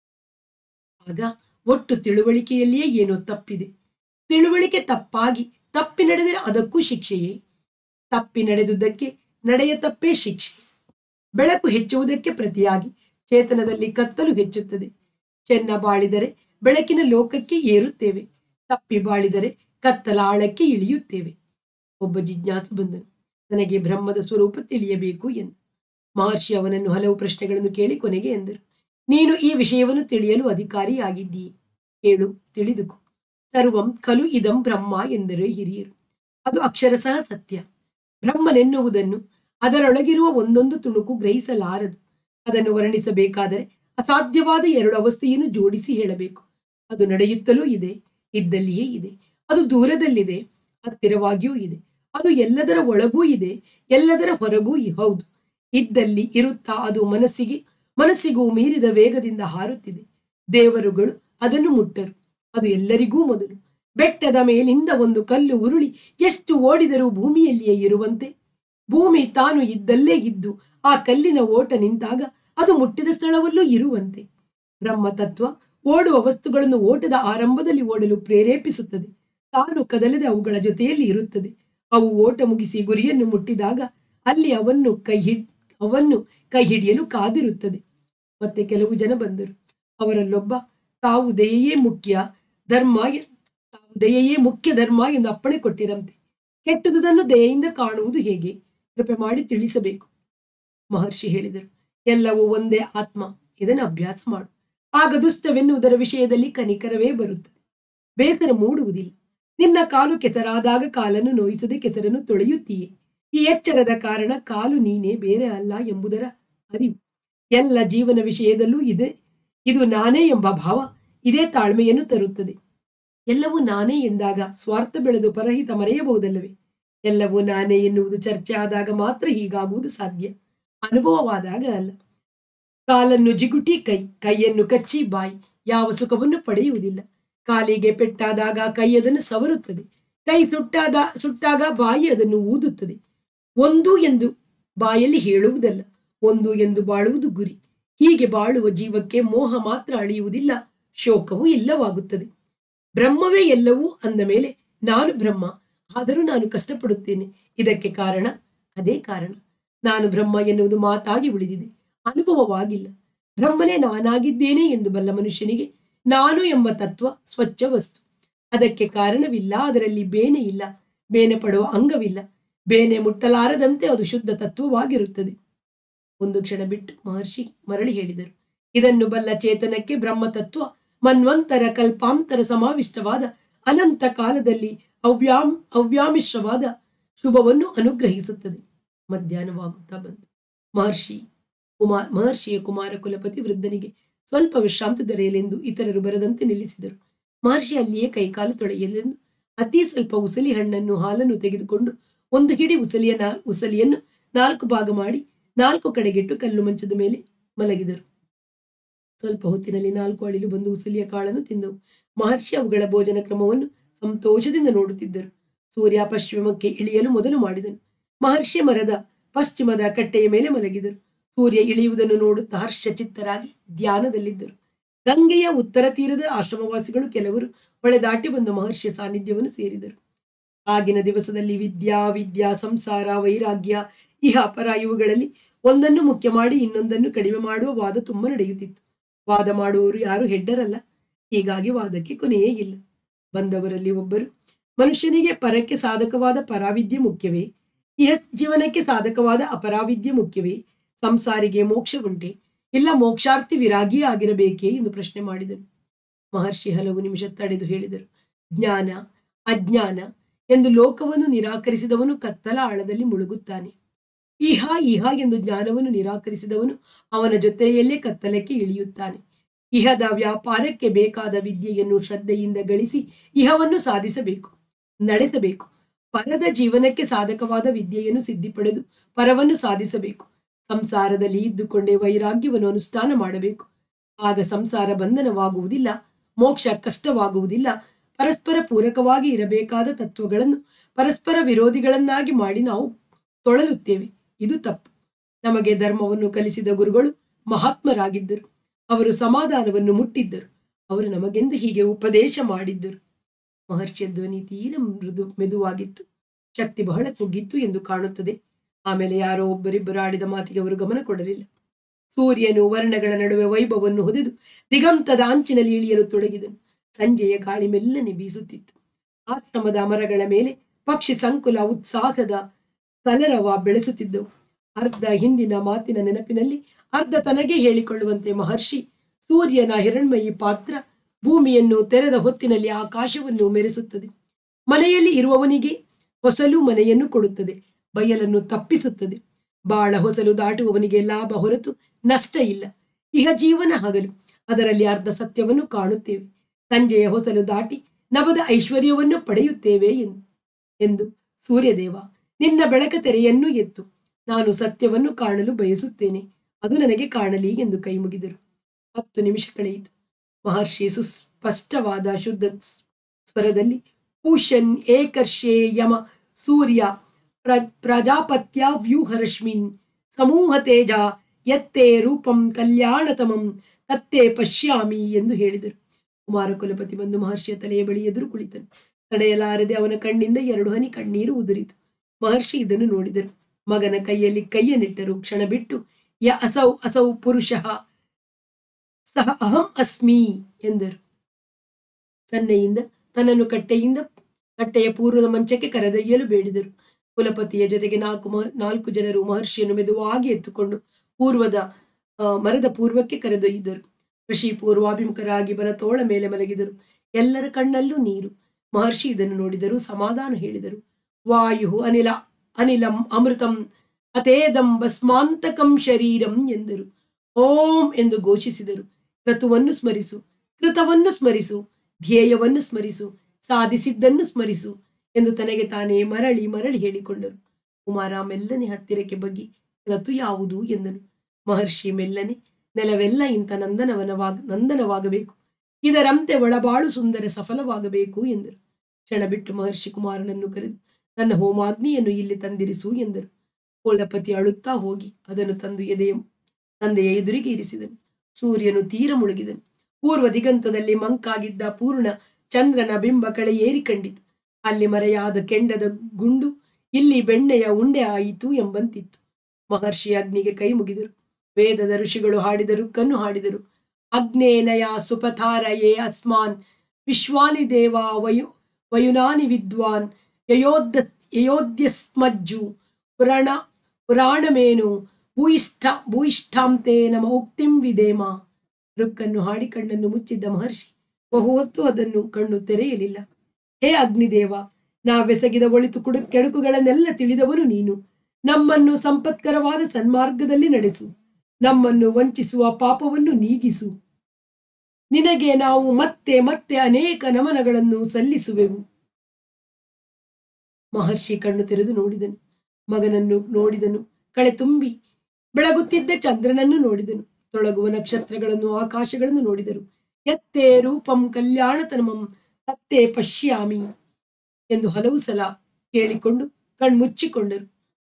Speaker 1: ಆಗ ಒಟ್ಟು ತಿಳುವಳಿಕೆಯಲ್ಲಿಯೇ ಏನೋ ತಪ್ಪಿದೆ ತಿಳುವಳಿಕೆ ತಪ್ಪಾಗಿ ತಪ್ಪಿ ನಡೆದರೆ ಅದಕ್ಕೂ ಶಿಕ್ಷೆಯೇ ತಪ್ಪಿ ನಡೆದುದಕ್ಕೆ ನಡೆಯ ತಪ್ಪೇ ಶಿಕ್ಷೆ ಬೆಳಕು ಹೆಚ್ಚುವುದಕ್ಕೆ ಪ್ರತಿಯಾಗಿ ಚೇತನದಲ್ಲಿ ಕತ್ತಲು ಹೆಚ್ಚುತ್ತದೆ ಚೆನ್ನ ಬಾಳಿದರೆ ಬೆಳಕಿನ ಲೋಕಕ್ಕೆ ಏರುತ್ತೇವೆ ತಪ್ಪಿ ಬಾಳಿದರೆ ಕತ್ತಲ ಆಳಕ್ಕೆ ಇಳಿಯುತ್ತೇವೆ ಒಬ್ಬ ಜಿಜ್ಞಾಸು ಬಂದನು ನನಗೆ ಬ್ರಹ್ಮದ ಸ್ವರೂಪ ತಿಳಿಯಬೇಕು ಎಂದು ಮಹರ್ಷಿ ಅವನನ್ನು ಹಲವು ಪ್ರಶ್ನೆಗಳನ್ನು ಕೇಳಿ ಕೊನೆಗೆ ಎಂದರು ನೀನು ಈ ವಿಷಯವನ್ನು ತಿಳಿಯಲು ಅಧಿಕಾರಿಯಾಗಿದ್ದೀಯೆ ಹೇಳು ತಿಳಿದುಕೋ ಸರ್ವಂ ಖಲು ಇದಂ ಬ್ರಹ್ಮ ಎಂದರೆ ಹಿರಿಯರು ಅದು ಅಕ್ಷರಶಃ ಸತ್ಯ ಬ್ರಹ್ಮನೆನ್ನುವುದನ್ನು ಅದರೊಳಗಿರುವ ಒಂದೊಂದು ತುಣುಕು ಗ್ರಹಿಸಲಾರದು ಅದನ್ನು ವರ್ಣಿಸಬೇಕಾದರೆ ಅಸಾಧ್ಯವಾದ ಎರಡು ಅವಸ್ಥೆಯನ್ನು ಜೋಡಿಸಿ ಹೇಳಬೇಕು ಅದು ನಡೆಯುತ್ತಲೂ ಇದೆ ಇದ್ದಲ್ಲಿಯೇ ಇದೆ ಅದು ದೂರದಲ್ಲಿದೆ ಹತ್ತಿರವಾಗಿಯೂ ಇದೆ ಅದು ಎಲ್ಲದರ ಒಳಗೂ ಇದೆ ಎಲ್ಲದರ ಹೊರಗೂ ಇ- ಹೌದು ಇದ್ದಲ್ಲಿ ಇರುತ್ತಾ ಅದು ಮನಸ್ಸಿಗೆ ಮನಸ್ಸಿಗೂ ಮೀರಿದ ವೇಗದಿಂದ ಹಾರುತ್ತಿದೆ ದೇವರುಗಳು ಅದನ್ನು ಮುಟ್ಟರು ಅದು ಎಲ್ಲರಿಗೂ ಮೊದಲು ಬೆಟ್ಟದ ಮೇಲಿಂದ ಒಂದು ಕಲ್ಲು ಉರುಳಿ ಎಷ್ಟು ಓಡಿದರೂ ಭೂಮಿಯಲ್ಲಿಯೇ ಇರುವಂತೆ ಭೂಮಿ ತಾನು ಇದ್ದಲ್ಲೇ ಇದ್ದು ಆ ಕಲ್ಲಿನ ಓಟ ನಿಂತಾಗ ಅದು ಮುಟ್ಟಿದ ಸ್ಥಳವಲ್ಲೂ ಇರುವಂತೆ ಬ್ರಹ್ಮ ತತ್ವ ಓಡುವ ವಸ್ತುಗಳನ್ನು ಓಟದ ಆರಂಭದಲ್ಲಿ ಓಡಲು ಪ್ರೇರೇಪಿಸುತ್ತದೆ ತಾನು ಕದಲದೆ ಅವುಗಳ ಜೊತೆಯಲ್ಲಿ ಇರುತ್ತದೆ ಅವು ಓಟ ಮುಗಿಸಿ ಗುರಿಯನ್ನು ಮುಟ್ಟಿದಾಗ ಅಲ್ಲಿ ಅವನ್ನು ಕೈ ಹಿಡ್ ಅವನ್ನು ಕೈ ಹಿಡಿಯಲು ಕಾದಿರುತ್ತದೆ ಮತ್ತೆ ಕೆಲವು ಜನ ಬಂದರು ಅವರಲ್ಲೊಬ್ಬ ತಾವು ದಯೆಯೇ ಮುಖ್ಯ ಧರ್ಮ ಎ- ತಾವು ದಯೆಯೇ ಮುಖ್ಯ ಧರ್ಮ ಎಂದು ಅಪ್ಪಣೆ ಕೊಟ್ಟಿರಂತೆ ಕೆಟ್ಟದುದನ್ನು ದಯೆಯಿಂದ ಕಾಣುವುದು ಹೇಗೆ ಕೃಪೆ ಮಾಡಿ ತಿಳಿಸಬೇಕು ಮಹರ್ಷಿ ಹೇಳಿದರು ಎಲ್ಲವೂ ಒಂದೇ ಆತ್ಮ ಇದನ್ನು ಅಭ್ಯಾಸ ಮಾಡು ಆಗ ದುಷ್ಟವೆನ್ನುವುದರ ವಿಷಯದಲ್ಲಿ ಕನಿಕರವೇ ಬರುತ್ತದೆ ಬೇಸರ ಮೂಡುವುದಿಲ್ಲ ನಿನ್ನ ಕಾಲು ಕೆಸರಾದಾಗ ಕಾಲನ್ನು ನೋಯಿಸದೆ ಕೆಸರನ್ನು ತೊಳೆಯುತ್ತೀಯೇ ಈ ಎಚ್ಚರದ ಕಾರಣ ಕಾಲು ನೀನೇ ಬೇರೆ ಅಲ್ಲ ಎಂಬುದರ ಅರಿವು ಎಲ್ಲ ಜೀವನ ವಿಷಯದಲ್ಲೂ ಇದೆ ಇದು ನಾನೇ ಎಂಬ ಭಾವ ಇದೇ ತಾಳ್ಮೆಯನ್ನು ತರುತ್ತದೆ ಎಲ್ಲವೂ ನಾನೇ ಎಂದಾಗ ಸ್ವಾರ್ಥ ಬೆಳೆದು ಪರಹಿತ ಮರೆಯಬಹುದಲ್ಲವೇ ಎಲ್ಲವೂ ನಾನೇ ಎನ್ನುವುದು ಚರ್ಚೆ ಆದಾಗ ಮಾತ್ರ ಹೀಗಾಗುವುದು ಸಾಧ್ಯ ಅನುಭವವಾದಾಗ ಅಲ್ಲ ಕಾಲನ್ನು ಜಿಗುಟಿ ಕೈ ಕೈಯನ್ನು ಕಚ್ಚಿ ಬಾಯಿ ಯಾವ ಸುಖವನ್ನು ಪಡೆಯುವುದಿಲ್ಲ ಕಾಲಿಗೆ ಪೆಟ್ಟಾದಾಗ ಕೈ ಅದನ್ನು ಸವರುತ್ತದೆ ಕೈ ಸುಟ್ಟಾದ ಸುಟ್ಟಾಗ ಬಾಯಿ ಅದನ್ನು ಊದುತ್ತದೆ ಒಂದು ಎಂದು ಬಾಯಲ್ಲಿ ಹೇಳುವುದಲ್ಲ ಒಂದು ಎಂದು ಬಾಳುವುದು ಗುರಿ ಹೀಗೆ ಬಾಳುವ ಜೀವಕ್ಕೆ ಮೋಹ ಮಾತ್ರ ಅಳಿಯುವುದಿಲ್ಲ ಶೋಕವೂ ಇಲ್ಲವಾಗುತ್ತದೆ ಬ್ರಹ್ಮವೇ ಎಲ್ಲವೂ ಅಂದ ಮೇಲೆ ನಾನು ಬ್ರಹ್ಮ ಆದರೂ ನಾನು ಕಷ್ಟಪಡುತ್ತೇನೆ ಇದಕ್ಕೆ ಕಾರಣ ಅದೇ ಕಾರಣ ನಾನು ಬ್ರಹ್ಮ ಎನ್ನುವುದು ಮಾತಾಗಿ ಉಳಿದಿದೆ ಅನುಭವವಾಗಿಲ್ಲ ಬ್ರಹ್ಮನೇ ನಾನಾಗಿದ್ದೇನೆ ಎಂದು ಬಲ್ಲ ಮನುಷ್ಯನಿಗೆ ನಾನು ಎಂಬ ತತ್ವ ಸ್ವಚ್ಛ ವಸ್ತು ಅದಕ್ಕೆ ಕಾರಣವಿಲ್ಲ ಅದರಲ್ಲಿ ಬೇನೆ ಇಲ್ಲ ಬೇನೆ ಪಡುವ ಅಂಗವಿಲ್ಲ ಬೇನೆ ಮುಟ್ಟಲಾರದಂತೆ ಅದು ಶುದ್ಧ ತತ್ವವಾಗಿರುತ್ತದೆ ಒಂದು ಕ್ಷಣ ಬಿಟ್ಟು ಮಹರ್ಷಿ ಮರಳಿ ಹೇಳಿದರು ಇದನ್ನು ಬಲ್ಲ ಚೇತನಕ್ಕೆ ಬ್ರಹ್ಮ ತತ್ವ ಮನ್ವಂತರ ಕಲ್ಪಾಂತರ ಸಮಾವಿಷ್ಟವಾದ ಅನಂತ ಕಾಲದಲ್ಲಿ ಅವ್ಯಾಮ್ ಅವ್ಯಾಮಿಶ್ರವಾದ ಶುಭವನ್ನು ಅನುಗ್ರಹಿಸುತ್ತದೆ ಮಧ್ಯಾಹ್ನವಾಗುತ್ತಾ ಬಂತು ಮಹರ್ಷಿ ಕುಮಾರ್ ಮಹರ್ಷಿಯ ಕುಮಾರ ಕುಲಪತಿ ವೃದ್ಧನಿಗೆ ಸ್ವಲ್ಪ ವಿಶ್ರಾಂತಿ ದೊರೆಯಲೆಂದು ಇತರರು ಬರದಂತೆ ನಿಲ್ಲಿಸಿದರು ಮಹರ್ಷಿ ಅಲ್ಲಿಯೇ ಕೈಕಾಲು ತೊಳೆಯಲೆಂದು ಅತಿ ಸ್ವಲ್ಪ ಉಸಲಿ ಹಣ್ಣನ್ನು ಹಾಲನ್ನು ತೆಗೆದುಕೊಂಡು ಒಂದು ಹಿಡಿ ಉಸಲಿಯ ನಾ ಉಸಲಿಯನ್ನು ನಾಲ್ಕು ಭಾಗ ಮಾಡಿ ನಾಲ್ಕು ಕಡೆಗಿಟ್ಟು ಕಲ್ಲು ಮಂಚದ ಮೇಲೆ ಮಲಗಿದರು ಸ್ವಲ್ಪ ಹೊತ್ತಿನಲ್ಲಿ ನಾಲ್ಕು ಅಳಿಲು ಬಂದು ಉಸಲಿಯ ಕಾಳನ್ನು ತಿಂದವು ಮಹರ್ಷಿ ಅವುಗಳ ಭೋಜನ ಕ್ರಮವನ್ನು ಸಂತೋಷದಿಂದ ನೋಡುತ್ತಿದ್ದರು ಸೂರ್ಯ ಪಶ್ಚಿಮಕ್ಕೆ ಇಳಿಯಲು ಮೊದಲು ಮಾಡಿದನು ಮಹರ್ಷಿ ಮರದ ಪಶ್ಚಿಮದ ಕಟ್ಟೆಯ ಮೇಲೆ ಮಲಗಿದರು ಸೂರ್ಯ ಇಳಿಯುವುದನ್ನು ನೋಡುತ್ತಾ ಹರ್ಷಚಿತ್ತರಾಗಿ ಧ್ಯಾನದಲ್ಲಿದ್ದರು ಗಂಗೆಯ ಉತ್ತರ ತೀರದ ಆಶ್ರಮವಾಸಿಗಳು ಕೆಲವರು ಹೊಳೆ ದಾಟಿ ಬಂದು ಮಹರ್ಷಿಯ ಸಾನ್ನಿಧ್ಯವನ್ನು ಸೇರಿದರು ಆಗಿನ ದಿವಸದಲ್ಲಿ ವಿದ್ಯಾ ವಿದ್ಯಾ ಸಂಸಾರ ವೈರಾಗ್ಯ ಇಹ ಅಪರ ಇವುಗಳಲ್ಲಿ ಒಂದನ್ನು ಮುಖ್ಯ ಮಾಡಿ ಇನ್ನೊಂದನ್ನು ಕಡಿಮೆ ಮಾಡುವ ವಾದ ತುಂಬ ನಡೆಯುತ್ತಿತ್ತು ವಾದ ಮಾಡುವವರು ಯಾರು ಹೆಡ್ಡರಲ್ಲ ಹೀಗಾಗಿ ವಾದಕ್ಕೆ ಕೊನೆಯೇ ಇಲ್ಲ ಬಂದವರಲ್ಲಿ ಒಬ್ಬರು ಮನುಷ್ಯನಿಗೆ ಪರಕ್ಕೆ ಸಾಧಕವಾದ ಪರಾವಿದ್ಯೆ ಮುಖ್ಯವೇ ಇಹ ಜೀವನಕ್ಕೆ ಸಾಧಕವಾದ ಅಪರಾವಿದ್ಯೆ ಮುಖ್ಯವೇ ಸಂಸಾರಿಗೆ ಮೋಕ್ಷ ಉಂಟೆ ಇಲ್ಲ ಮೋಕ್ಷಾರ್ಥಿ ವಿರಾಗಿಯೇ ಆಗಿರಬೇಕೇ ಎಂದು ಪ್ರಶ್ನೆ ಮಾಡಿದನು ಮಹರ್ಷಿ ಹಲವು ನಿಮಿಷ ತಡೆದು ಹೇಳಿದರು ಜ್ಞಾನ ಅಜ್ಞಾನ ಎಂದು ಲೋಕವನ್ನು ನಿರಾಕರಿಸಿದವನು ಕತ್ತಲ ಆಳದಲ್ಲಿ ಮುಳುಗುತ್ತಾನೆ ಇಹ ಇಹ ಎಂದು ಜ್ಞಾನವನ್ನು ನಿರಾಕರಿಸಿದವನು ಅವನ ಜೊತೆಯಲ್ಲೇ ಕತ್ತಲಕ್ಕೆ ಇಳಿಯುತ್ತಾನೆ ಇಹದ ವ್ಯಾಪಾರಕ್ಕೆ ಬೇಕಾದ ವಿದ್ಯೆಯನ್ನು ಶ್ರದ್ಧೆಯಿಂದ ಗಳಿಸಿ ಇಹವನ್ನು ಸಾಧಿಸಬೇಕು ನಡೆಸಬೇಕು ಪರದ ಜೀವನಕ್ಕೆ ಸಾಧಕವಾದ ವಿದ್ಯೆಯನ್ನು ಸಿದ್ಧಿಪಡೆದು ಪರವನ್ನು ಸಾಧಿಸಬೇಕು ಸಂಸಾರದಲ್ಲಿ ಇದ್ದುಕೊಂಡೇ ವೈರಾಗ್ಯವನ್ನು ಅನುಷ್ಠಾನ ಮಾಡಬೇಕು ಆಗ ಸಂಸಾರ ಬಂಧನವಾಗುವುದಿಲ್ಲ ಮೋಕ್ಷ ಕಷ್ಟವಾಗುವುದಿಲ್ಲ ಪರಸ್ಪರ ಪೂರಕವಾಗಿ ಇರಬೇಕಾದ ತತ್ವಗಳನ್ನು ಪರಸ್ಪರ ವಿರೋಧಿಗಳನ್ನಾಗಿ ಮಾಡಿ ನಾವು ತೊಳಲುತ್ತೇವೆ ಇದು ತಪ್ಪು ನಮಗೆ ಧರ್ಮವನ್ನು ಕಲಿಸಿದ ಗುರುಗಳು ಮಹಾತ್ಮರಾಗಿದ್ದರು ಅವರು ಸಮಾಧಾನವನ್ನು ಮುಟ್ಟಿದ್ದರು ಅವರು ನಮಗೆಂದು ಹೀಗೆ ಉಪದೇಶ ಮಾಡಿದ್ದರು ಮಹರ್ಷಿಯ ಧ್ವನಿ ತೀರ ಮೃದು ಮೆದುವಾಗಿತ್ತು ಶಕ್ತಿ ಬಹಳ ಕುಗ್ಗಿತ್ತು ಎಂದು ಕಾಣುತ್ತದೆ ಆಮೇಲೆ ಯಾರೋ ಒಬ್ಬರಿಬ್ಬರು ಆಡಿದ ಮಾತಿಗೆ ಅವರು ಗಮನ ಕೊಡಲಿಲ್ಲ ಸೂರ್ಯನು ವರ್ಣಗಳ ನಡುವೆ ವೈಭವವನ್ನು ಹೊದೆದು ದಿಗಂತದ ಅಂಚಿನಲ್ಲಿ ಇಳಿಯಲು ತೊಡಗಿದನು ಸಂಜೆಯ ಗಾಳಿ ಮೆಲ್ಲನೆ ಬೀಸುತ್ತಿತ್ತು ಆಶ್ರಮದ ಮರಗಳ ಮೇಲೆ ಪಕ್ಷಿ ಸಂಕುಲ ಉತ್ಸಾಹದ ಕಲರವ ಬೆಳೆಸುತ್ತಿದ್ದವು ಅರ್ಧ ಹಿಂದಿನ ಮಾತಿನ ನೆನಪಿನಲ್ಲಿ ಅರ್ಧ ತನಗೆ ಹೇಳಿಕೊಳ್ಳುವಂತೆ ಮಹರ್ಷಿ ಸೂರ್ಯನ ಹಿರಣ್ಮಯಿ ಪಾತ್ರ ಭೂಮಿಯನ್ನು ತೆರೆದ ಹೊತ್ತಿನಲ್ಲಿ ಆಕಾಶವನ್ನು ಮೆರೆಸುತ್ತದೆ ಮನೆಯಲ್ಲಿ ಇರುವವನಿಗೆ ಹೊಸಲು ಮನೆಯನ್ನು ಕೊಡುತ್ತದೆ ಬಯಲನ್ನು ತಪ್ಪಿಸುತ್ತದೆ ಬಾಳ ಹೊಸಲು ದಾಟುವವನಿಗೆ ಲಾಭ ಹೊರತು ನಷ್ಟ ಇಲ್ಲ ಇಹ ಜೀವನ ಹಗಲು ಅದರಲ್ಲಿ ಅರ್ಧ ಸತ್ಯವನ್ನು ಕಾಣುತ್ತೇವೆ ಸಂಜೆಯ ಹೊಸಲು ದಾಟಿ ನವದ ಐಶ್ವರ್ಯವನ್ನು ಪಡೆಯುತ್ತೇವೆ ಎಂದು ಎಂದು ಸೂರ್ಯದೇವ ನಿನ್ನ ಬೆಳಕ ತೆರೆಯನ್ನು ಎತ್ತು ನಾನು ಸತ್ಯವನ್ನು ಕಾಣಲು ಬಯಸುತ್ತೇನೆ ಅದು ನನಗೆ ಕಾಣಲಿ ಎಂದು ಕೈ ಮುಗಿದರು ಹತ್ತು ನಿಮಿಷ ಕಳೆಯಿತು ಮಹರ್ಷಿ ಸುಸ್ಪಷ್ಟವಾದ ಶುದ್ಧ ಸ್ವರದಲ್ಲಿ ಪೂಷನ್ ಏಕರ್ಷೇ ಯಮ ಸೂರ್ಯ ಪ್ರ ಪ್ರಜಾಪತ್ಯ ವ್ಯೂಹರಶ್ಮಿನ್ ಸಮೂಹ ತೇಜ ಯತ್ತೇ ರೂಪಂ ಕಲ್ಯಾಣತಮಂ ತತ್ತೇ ಪಶ್ಯಾಮಿ ಎಂದು ಹೇಳಿದರು ಕುಮಾರ ಕುಲಪತಿ ಬಂದು ಮಹರ್ಷಿಯ ತಲೆಯ ಬಳಿ ಎದುರು ಕುಳಿತನು ತಡೆಯಲಾರದೆ ಅವನ ಕಣ್ಣಿಂದ ಎರಡು ಹನಿ ಕಣ್ಣೀರು ಉದುರಿತು ಮಹರ್ಷಿ ಇದನ್ನು ನೋಡಿದರು ಮಗನ ಕೈಯಲ್ಲಿ ಕೈಯನ್ನಿಟ್ಟರು ಕ್ಷಣ ಬಿಟ್ಟು ಯ ಅಸೌ ಅಸೌ ಪುರುಷಃ ಸಹ ಅಹಂ ಅಸ್ಮಿ ಎಂದರು ಸನ್ನೆಯಿಂದ ತನ್ನನ್ನು ಕಟ್ಟೆಯಿಂದ ಕಟ್ಟೆಯ ಪೂರ್ವದ ಮಂಚಕ್ಕೆ ಕರೆದೊಯ್ಯಲು ಬೇಡಿದರು ಕುಲಪತಿಯ ಜೊತೆಗೆ ನಾಲ್ಕು ಮ ನಾಲ್ಕು ಜನರು ಮಹರ್ಷಿಯನ್ನು ಮೆದುವಾಗಿ ಎತ್ತುಕೊಂಡು ಪೂರ್ವದ ಆ, ಮರದ ಪೂರ್ವಕ್ಕೆ ಕರೆದೊಯ್ದರು ಋಷಿ ಪೂರ್ವಾಭಿಮುಖರಾಗಿ ಬಲ ತೋಳ ಮೇಲೆ ಮಲಗಿದರು ಎಲ್ಲರ ಕಣ್ಣಲ್ಲೂ ನೀರು ಮಹರ್ಷಿ ಇದನ್ನು ನೋಡಿದರು ಸಮಾಧಾನ ಹೇಳಿದರು ವಾಯು ಅನಿಲ ಅನಿಲಂ ಅಮೃತಂ ಅತೇದಂ ಭಸ್ಮಾಂತಕಂ ಶರೀರಂ ಎಂದರು ಓಂ ಎಂದು ಘೋಷಿಸಿದರು ಕ್ರತುವನ್ನು ಸ್ಮರಿಸು ಕೃತವನ್ನು ಸ್ಮರಿಸು ಧ್ಯೇಯವನ್ನು ಸ್ಮರಿಸು ಸಾಧಿಸಿದ್ದನ್ನು ಸ್ಮರಿಸು ಎಂದು ತನಗೆ ತಾನೇ ಮರಳಿ ಮರಳಿ ಹೇಳಿಕೊಂಡರು ಕುಮಾರ ಮೆಲ್ಲನೆ ಹತ್ತಿರಕ್ಕೆ ಬಗ್ಗಿ ಕ್ರತು ಯಾವುದು ಎಂದನು ಮಹರ್ಷಿ ಮೆಲ್ಲನೆ ನೆಲವೆಲ್ಲ ಇಂಥ ನಂದನವನವಾಗ ನಂದನವಾಗಬೇಕು ಇದರಂತೆ ಒಳಬಾಳು ಸುಂದರ ಸಫಲವಾಗಬೇಕು ಎಂದರು ಕ್ಷಣ ಬಿಟ್ಟು ಮಹರ್ಷಿ ಕುಮಾರನನ್ನು ಕರೆದು ನನ್ನ ಹೋಮಾಗ್ನಿಯನ್ನು ಇಲ್ಲಿ ತಂದಿರಿಸು ಎಂದರು ಕುಲಪತಿ ಅಳುತ್ತಾ ಹೋಗಿ ಅದನ್ನು ತಂದು ಎದೆಯ ತಂದೆಯ ಎದುರಿಗೆ ಇರಿಸಿದನು ಸೂರ್ಯನು ತೀರ ಮುಳುಗಿದನು ಪೂರ್ವ ದಿಗಂತದಲ್ಲಿ ಮಂಕಾಗಿದ್ದ ಪೂರ್ಣ ಚಂದ್ರನ ಬಿಂಬ ಕಳೆ ಏರಿ ಕಂಡಿತು ಅಲ್ಲಿ ಮರೆಯಾದ ಕೆಂಡದ ಗುಂಡು ಇಲ್ಲಿ ಬೆಣ್ಣೆಯ ಉಂಡೆ ಆಯಿತು ಎಂಬಂತಿತ್ತು ಮಹರ್ಷಿ ಅಗ್ನಿಗೆ ಕೈ ಮುಗಿದರು ವೇದದ ಋಷಿಗಳು ಹಾಡಿದರು ಕಣ್ಣು ಹಾಡಿದರು ಅಗ್ನೇನಯ ಸುಪಥಾರಯೇ ಅಸ್ಮಾನ್ ವಿಶ್ವಾನಿ ದೇವ ವಯು ವಯುನಾನಿ ವಿದ್ವಾನ್ ಯಯೋದ್ಧ ಯಯೋಧ್ಯಸ್ಮಜ್ಜು ಪುರಾಣ ಪುರಾಣಮೇನು ಭೂಯಿಷ್ಠ ಭೂಯಿಷ್ಠಾಂತೆ ನಮ ಉಕ್ತಿಂ ವಿದೇಮ ರುಕ್ಕನ್ನು ಹಾಡಿ ಕಣ್ಣನ್ನು ಮುಚ್ಚಿದ್ದ ಮಹರ್ಷಿ ಬಹು ಹೊತ್ತು ಅದನ್ನು ಕಣ್ಣು ತೆರೆಯಲಿಲ್ಲ ಹೇ ಅಗ್ನಿದೇವ ನಾವೆಸಗಿದ ಒಳಿತು ಕುಡು ಕೆಡುಕುಗಳನ್ನೆಲ್ಲ ತಿಳಿದವನು ನೀನು ನಮ್ಮನ್ನು ಸಂಪತ್ಕರವಾದ ಸನ್ಮಾರ್ಗದಲ್ಲಿ ನಡೆಸು ನಮ್ಮನ್ನು ವಂಚಿಸುವ ಪಾಪವನ್ನು ನೀಗಿಸು ನಿನಗೆ ನಾವು ಮತ್ತೆ ಮತ್ತೆ ಅನೇಕ ನಮನಗಳನ್ನು ಸಲ್ಲಿಸುವೆವು ಮಹರ್ಷಿ ಕಣ್ಣು ತೆರೆದು ನೋಡಿದನು ಮಗನನ್ನು ನೋಡಿದನು ಕಳೆ ತುಂಬಿ ಬೆಳಗುತ್ತಿದ್ದ ಚಂದ್ರನನ್ನು ನೋಡಿದನು ತೊಳಗುವ ನಕ್ಷತ್ರಗಳನ್ನು ಆಕಾಶಗಳನ್ನು ನೋಡಿದರು ಎತ್ತೇ ರೂಪಂ ಕಲ್ಯಾಣತನಮಂ ತತ್ತೇ ಪಶ್ಯಾಮಿ ಎಂದು ಹಲವು ಸಲ ಕೇಳಿಕೊಂಡು ಕಣ್ಮುಚ್ಚಿಕೊಂಡರು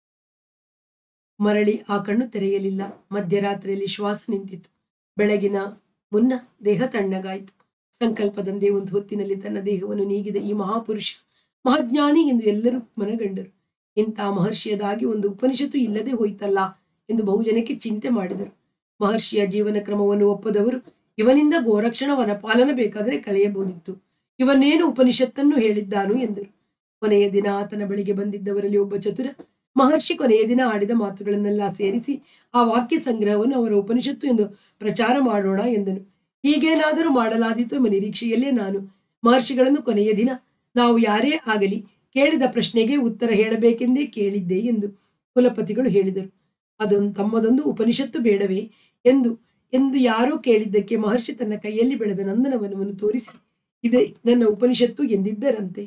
Speaker 1: ಮರಳಿ ಆ ಕಣ್ಣು ತೆರೆಯಲಿಲ್ಲ ಮಧ್ಯರಾತ್ರಿಯಲ್ಲಿ ಶ್ವಾಸ ನಿಂತಿತು ಬೆಳಗಿನ ಮುನ್ನ ದೇಹ ತಣ್ಣಗಾಯಿತು ಸಂಕಲ್ಪದಂದೇ ಒಂದು ಹೊತ್ತಿನಲ್ಲಿ ತನ್ನ ದೇಹವನ್ನು ನೀಗಿದ ಈ ಮಹಾಪುರುಷ ಮಹಾಜ್ಞಾನಿ ಎಂದು ಎಲ್ಲರೂ ಮನಗಂಡರು ಇಂಥ ಮಹರ್ಷಿಯದಾಗಿ ಒಂದು ಉಪನಿಷತ್ತು ಇಲ್ಲದೆ ಹೋಯ್ತಲ್ಲ ಎಂದು ಬಹುಜನಕ್ಕೆ ಚಿಂತೆ ಮಾಡಿದರು ಮಹರ್ಷಿಯ ಜೀವನ ಕ್ರಮವನ್ನು ಒಪ್ಪದವರು ಇವನಿಂದ ಗೋರಕ್ಷಣ ವನಪಾಲನ ಬೇಕಾದರೆ ಕಲಿಯಬಹುದಿತ್ತು ಇವನೇನು ಉಪನಿಷತ್ತನ್ನು ಹೇಳಿದ್ದಾನು ಎಂದರು ಕೊನೆಯ ದಿನ ಆತನ ಬಳಿಗೆ ಬಂದಿದ್ದವರಲ್ಲಿ ಒಬ್ಬ ಚತುರ ಮಹರ್ಷಿ ಕೊನೆಯ ದಿನ ಆಡಿದ ಮಾತುಗಳನ್ನೆಲ್ಲ ಸೇರಿಸಿ ಆ ವಾಕ್ಯ ಸಂಗ್ರಹವನ್ನು ಅವರ ಉಪನಿಷತ್ತು ಎಂದು ಪ್ರಚಾರ ಮಾಡೋಣ ಎಂದನು ಹೀಗೇನಾದರೂ ಮಾಡಲಾದೀತು ಎಂಬ ನಿರೀಕ್ಷೆಯಲ್ಲೇ ನಾನು ಮಹರ್ಷಿಗಳನ್ನು ಕೊನೆಯ ದಿನ ನಾವು ಯಾರೇ ಆಗಲಿ ಕೇಳಿದ ಪ್ರಶ್ನೆಗೆ ಉತ್ತರ ಹೇಳಬೇಕೆಂದೇ ಕೇಳಿದ್ದೆ ಎಂದು ಕುಲಪತಿಗಳು ಹೇಳಿದರು ಅದೊಂದು ತಮ್ಮದೊಂದು ಉಪನಿಷತ್ತು ಬೇಡವೇ ಎಂದು ಎಂದು ಯಾರೋ ಕೇಳಿದ್ದಕ್ಕೆ ಮಹರ್ಷಿ ತನ್ನ ಕೈಯಲ್ಲಿ ಬೆಳೆದ ನಂದನವನವನ್ನು ತೋರಿಸಿ ಇದೇ ನನ್ನ ಉಪನಿಷತ್ತು ಎಂದಿದ್ದರಂತೆ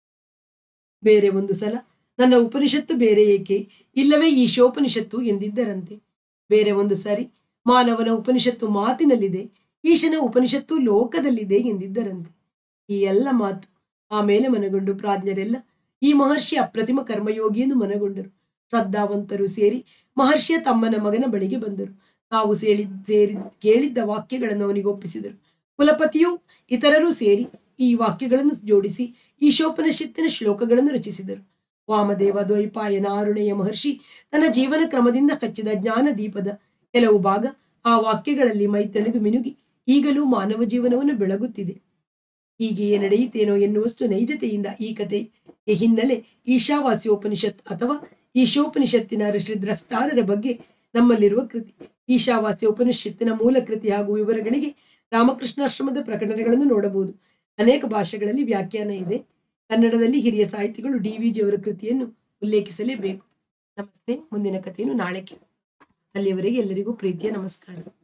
Speaker 1: ಬೇರೆ ಒಂದು ಸಲ ನನ್ನ ಉಪನಿಷತ್ತು ಬೇರೆ ಏಕೆ ಇಲ್ಲವೇ ಈ ಶೋಪನಿಷತ್ತು ಎಂದಿದ್ದರಂತೆ ಬೇರೆ ಒಂದು ಸಾರಿ ಮಾನವನ ಉಪನಿಷತ್ತು ಮಾತಿನಲ್ಲಿದೆ ಈಶನ ಉಪನಿಷತ್ತು ಲೋಕದಲ್ಲಿದೆ ಎಂದಿದ್ದರಂತೆ ಈ ಎಲ್ಲ ಮಾತು ಆಮೇಲೆ ಮನಗೊಂಡು ಪ್ರಾಜ್ಞರೆಲ್ಲ ಈ ಮಹರ್ಷಿ ಅಪ್ರತಿಮ ಕರ್ಮಯೋಗಿ ಎಂದು ಮನಗೊಂಡರು ಶ್ರದ್ಧಾವಂತರು ಸೇರಿ ಮಹರ್ಷಿಯ ತಮ್ಮನ ಮಗನ ಬಳಿಗೆ ಬಂದರು ತಾವು ಸೇಳಿ ಸೇರಿ ಕೇಳಿದ್ದ ವಾಕ್ಯಗಳನ್ನು ಅವನಿಗೆ ಒಪ್ಪಿಸಿದರು ಕುಲಪತಿಯು ಇತರರು ಸೇರಿ ಈ ವಾಕ್ಯಗಳನ್ನು ಜೋಡಿಸಿ ಈ ಶೋಪನಿಷತ್ತಿನ ಶ್ಲೋಕಗಳನ್ನು ರಚಿಸಿದರು ವಾಮದೇವ ದ್ವೈಪಾಯನ ಆರುಣೆಯ ಮಹರ್ಷಿ ತನ್ನ ಜೀವನ ಕ್ರಮದಿಂದ ಹಚ್ಚಿದ ಜ್ಞಾನ ದೀಪದ ಕೆಲವು ಭಾಗ ಆ ವಾಕ್ಯಗಳಲ್ಲಿ ಮೈತಳೆದು ಮಿನುಗಿ ಈಗಲೂ ಮಾನವ ಜೀವನವನ್ನು ಬೆಳಗುತ್ತಿದೆ ಹೀಗೆಯೇ ನಡೆಯಿತೇನೋ ಎನ್ನುವಷ್ಟು ನೈಜತೆಯಿಂದ ಈ ಕತೆ ಈ ಹಿನ್ನೆಲೆ ಈಶಾವಾಸ್ಯೋಪನಿಷತ್ ಅಥವಾ ಈಶೋಪನಿಷತ್ತಿನ ಋಷಿ ದ್ರಷ್ಟಾರರ ಬಗ್ಗೆ ನಮ್ಮಲ್ಲಿರುವ ಕೃತಿ ಈಶಾವಾಸ್ಯ ಉಪನಿಷತ್ತಿನ ಮೂಲ ಕೃತಿ ಹಾಗೂ ವಿವರಗಳಿಗೆ ರಾಮಕೃಷ್ಣಾಶ್ರಮದ ಪ್ರಕಟಣೆಗಳನ್ನು ನೋಡಬಹುದು ಅನೇಕ ಭಾಷೆಗಳಲ್ಲಿ ವ್ಯಾಖ್ಯಾನ ಇದೆ ಕನ್ನಡದಲ್ಲಿ ಹಿರಿಯ ಸಾಹಿತಿಗಳು ಡಿ ವಿ ಜಿಯವರ ಕೃತಿಯನ್ನು ಉಲ್ಲೇಖಿಸಲೇಬೇಕು ನಮಸ್ತೆ ಮುಂದಿನ ಕಥೆಯನ್ನು ನಾಳೆ ಕೇಳೋಣ. ಅಲ್ಲಿಯವರೆಗೆ ಎಲ್ಲರಿಗೂ ಪ್ರೀತಿಯ ನಮಸ್ಕಾರ